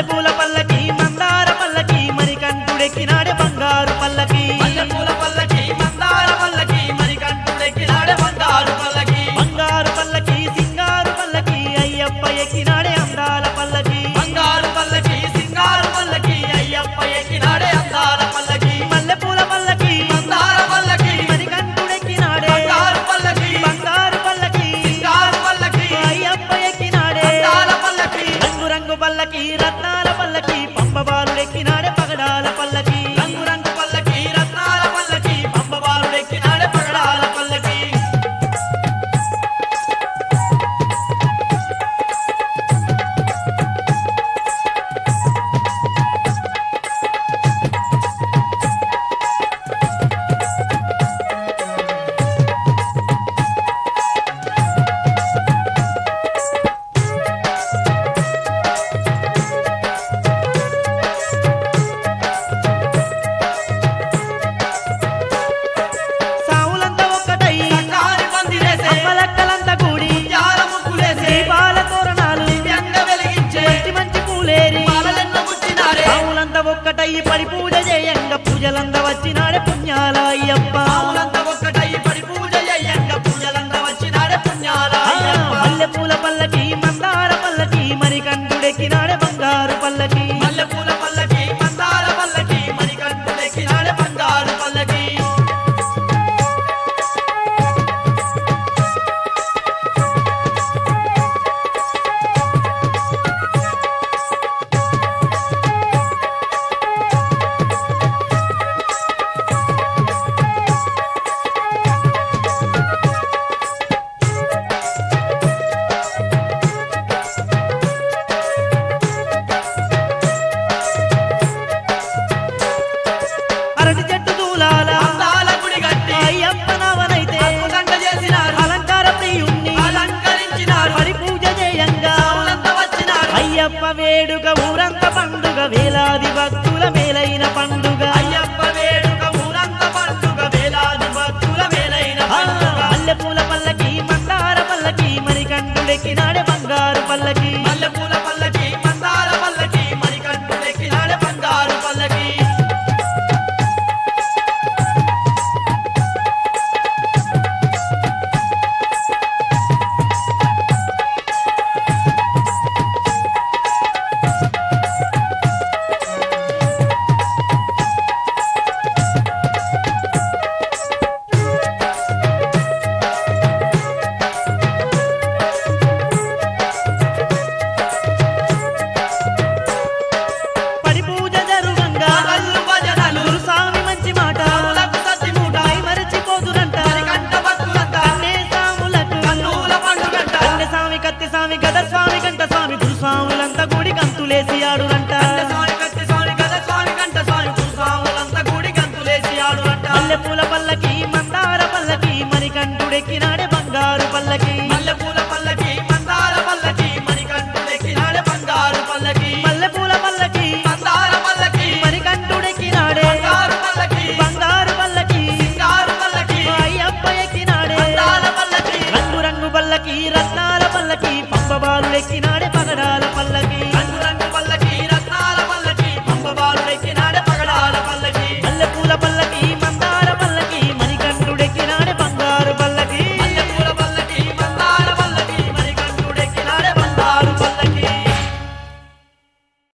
మల్లెపూల పల్లకి మందార పల్లకి మరికంఠుడెక్కినాడే బంగారు పల్లకి మల్లెపూల పల్లకి మందార పల్లకి మణికంఠుడెక్కినాడే బంగారు పల్లకి బంగారు పల్లకి సింగారు పల్లకి అయ్యప్ప ఎక్కినాడే అందాల పల్లకి బంగారు పల్లకి సింగారు పల్లకి అయ్యప్ప ఎక్కినాడే అందాల పల్లకి మల్లెపూల పల్లకి మందార పల్లకి మరికంఠుడెక్కినాడే బంగారు పల్లకి బంగారు పల్లకి సింగారు పల్లకి అయ్యప్ప ఎక్కినాడే అందాల పల్లకి రంగు రంగు పల్లకి రత్నాల పల్లకి పంపబాలుడెక్కినాడే పగడాల పల్లకి రంగు రంగు పల్లకి రత్నాల పల్లకి పంపబాలుడెక్కినాడే పగడాల పల్లకి సావులంతా ఒక్కటై సంగారి పందిరేసే అమ్మలక్కలంతా కూడి జార ముగ్గులేసే దీపాల తోరణాలు దివ్యంగ వెలిగించే మంచి మంచి పూలేరి మాలలెన్న గుచ్చినారే సావులంతా ఒక్కటై పడి పూజ చేయంగా పూజలంతా వచ్చినాడే పుణ్యాల అయ్యప్ప పావులంతా ఒక్కటై పడి పూజ చేయంగ పూజలంతా వచ్చినాడే పుణ్యాల ఆ, అయ్యప్ప. మల్లెపూల పల్లకి మందార పల్లకి మరికంఠుడెక్కినాడే బంగారు పల్లకి మల్లెపూల పల్లకి మందార పల్లకి మణికంఠుడెక్కినాడే బంగారు పల్లకి అరటి చెట్టు దూలాల అందాల గుడి కట్టి అయ్యప్ప నవనైతే అద్భుతంగా చేసినారు అలంకార ప్రియుణ్ణి అలంకరించినారు పడి పూజ చేయంగా పావులంతా వచ్చినారు అయ్యప్ప వేడుక ఊరంత పండుగ వేలాది భక్తుల మేలైన పండుగ అయ్యప్ప వేడుక ఊరంతా పండుగ వేలాది భక్తుల వేలైన ఆ, పండుగ మల్లెపూల పల్లకి మందార పల్లకి మరికంఠుడెక్కినాడే బంగారు పల్లకి మల్లెపూల పల్లకి మందార పల్లకి మణికంఠుడెక్కినాడే బంగారు పల్లకి పడి పూజ జరుగంగా పగళ్ళు భజనలు గురుస్వామి మంచి మాట పావులకు సత్తిమూట పై మరచిపోదురంట మణికంఠ భక్తులంతా కన్నే సాములకు కన్నుల పండుగంట కన్నె స్వామి కత్తి స్వామి గద స్వామి గంట స్వామి గురుస్వాములంతా గుడి కంతులేసి ఆడురంట కంట స్వామి కత్తి స్వామి గద స్వామి కంట స్వామి గురుస్వాములంతా గుడి గంతులేసి ఆడురంట మల్లెపూల పల్లకి మందార పల్లకి మరికంఠుడెక్కినాడే బంగారు పల్లకి మల్లెపూల పల్లకి మందార పల్లకి మణికంఠుడెక్కినాడే బంగారు పల్లకి మల్లెపూల పల్లకి మందార పల్లకి మరికంఠుడెక్కినాడే బంగారు పల్లకి బంగారు పల్లకి సింగారు పల్లకి అయ్యప్ప ఎక్కినాడే అందాల పల్లకి రంగు రంగు పల్లకి రత్నాల పల్లకి పంపబాలు ఎక్కినాడే పగడాల పల్లకి